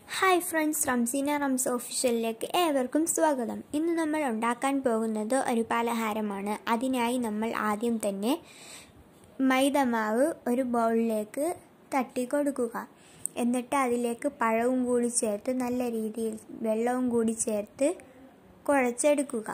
hi friends Ramseena Rams ഓഫീഷ്യലിലേക്ക് ഏവർക്കും സ്വാഗതം ഇന്ന് നമ്മൾ ഉണ്ടാക്കാൻ പോകുന്നത് ഒരു പലഹാരമാണ് അതിനായി നമ്മൾ ആദ്യം തന്നെ മൈദമാവ് ഒരു ബൗളിലേക്ക് തട്ടി കൊടുക്കുക എന്നിട്ട് അതിലേക്ക് പഴവും കൂടി ചേർത്ത് നല്ല രീതിയിൽ വെള്ളവും കൂടി ചേർത്ത് കുഴച്ചെടുക്കുക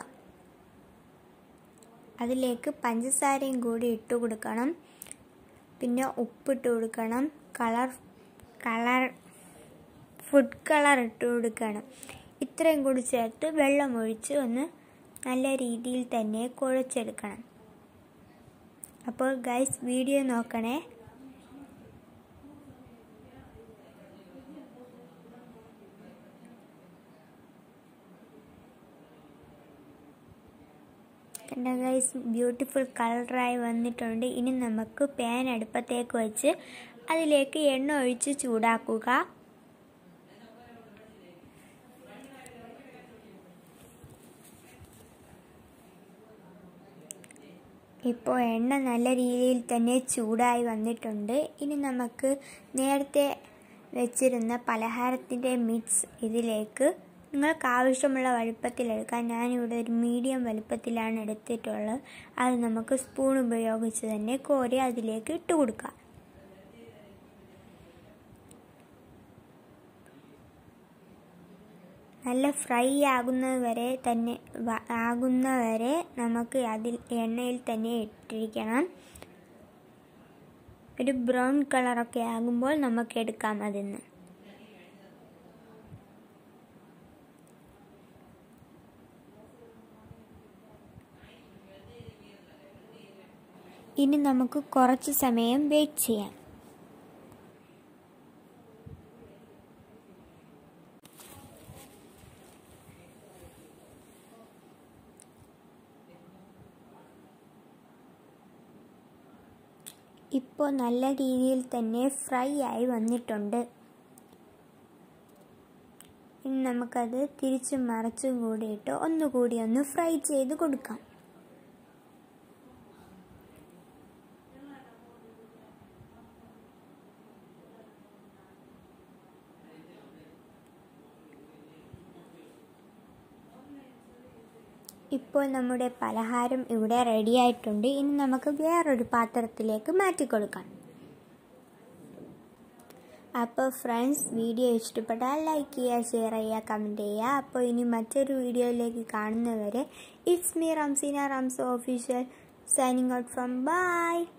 അതിലേക്ക് പഞ്ചസാരയും കൂടി ഇട്ട് കൊടുക്കണം പിന്നെ ഉപ്പിട്ട് കൊടുക്കണം കളർ കളർ ഫുഡ് കളർ ഇട്ട് കൊടുക്കണം ഇത്രയും കൂടി ചേർത്ത് വെള്ളം ഒഴിച്ച് ഒന്ന് നല്ല രീതിയിൽ തന്നെ കുഴച്ചെടുക്കണം അപ്പോൾ ഗൈസ് വീഡിയോ നോക്കണേ കണ്ട ഗൈസ് ബ്യൂട്ടിഫുൾ കളറായി വന്നിട്ടുണ്ട് ഇനി നമുക്ക് പാൻ അടുപ്പത്തേക്ക് വെച്ച് അതിലേക്ക് എണ്ണ ഒഴിച്ച് ചൂടാക്കുക ഇപ്പോൾ എണ്ണ നല്ല രീതിയിൽ തന്നെ ചൂടായി വന്നിട്ടുണ്ട് ഇനി നമുക്ക് നേരത്തെ വെച്ചിരുന്ന പലഹാരത്തിൻ്റെ മിക്സ് ഇതിലേക്ക് നിങ്ങൾക്ക് ആവശ്യമുള്ള വലുപ്പത്തിലെടുക്കാൻ ഞാനിവിടെ ഒരു മീഡിയം വലുപ്പത്തിലാണ് എടുത്തിട്ടുള്ളത് അത് നമുക്ക് സ്പൂൺ ഉപയോഗിച്ച് തന്നെ കോരി അതിലേക്ക് ഇട്ട് കൊടുക്കാം നല്ല ഫ്രൈ ആകുന്നത് വരെ തന്നെ ആകുന്നവരെ നമുക്ക് അതിൽ എണ്ണയിൽ തന്നെ ഇട്ടിരിക്കണം ഒരു ബ്രൗൺ കളറൊക്കെ ആകുമ്പോൾ നമുക്ക് എടുക്കാം അതിന്ന് ഇനി നമുക്ക് കുറച്ച് സമയം വെയിറ്റ് ചെയ്യാം ഇപ്പോൾ നല്ല രീതിയിൽ തന്നെ ഫ്രൈ ആയി വന്നിട്ടുണ്ട് ഇനി നമുക്കത് തിരിച്ചും മറച്ചും കൂടിയിട്ട് ഒന്നുകൂടി ഒന്ന് ഫ്രൈ ചെയ്ത് കൊടുക്കാം ഇപ്പോൾ നമ്മുടെ പലഹാരം ഇവിടെ റെഡി ആയിട്ടുണ്ട് ഇനി നമുക്ക് വേറൊരു പാത്രത്തിലേക്ക് മാറ്റി കൊടുക്കാം അപ്പോൾ ഫ്രണ്ട്സ് വീഡിയോ ഇഷ്ടപ്പെട്ടാൽ ലൈക്ക് ചെയ്യുക ഷെയർ ചെയ്യുക കമൻറ്റ് ചെയ്യുക അപ്പോൾ ഇനി മറ്റൊരു വീഡിയോയിലേക്ക് കാണുന്നവരെ it's me Ramseena Rams official signing out from by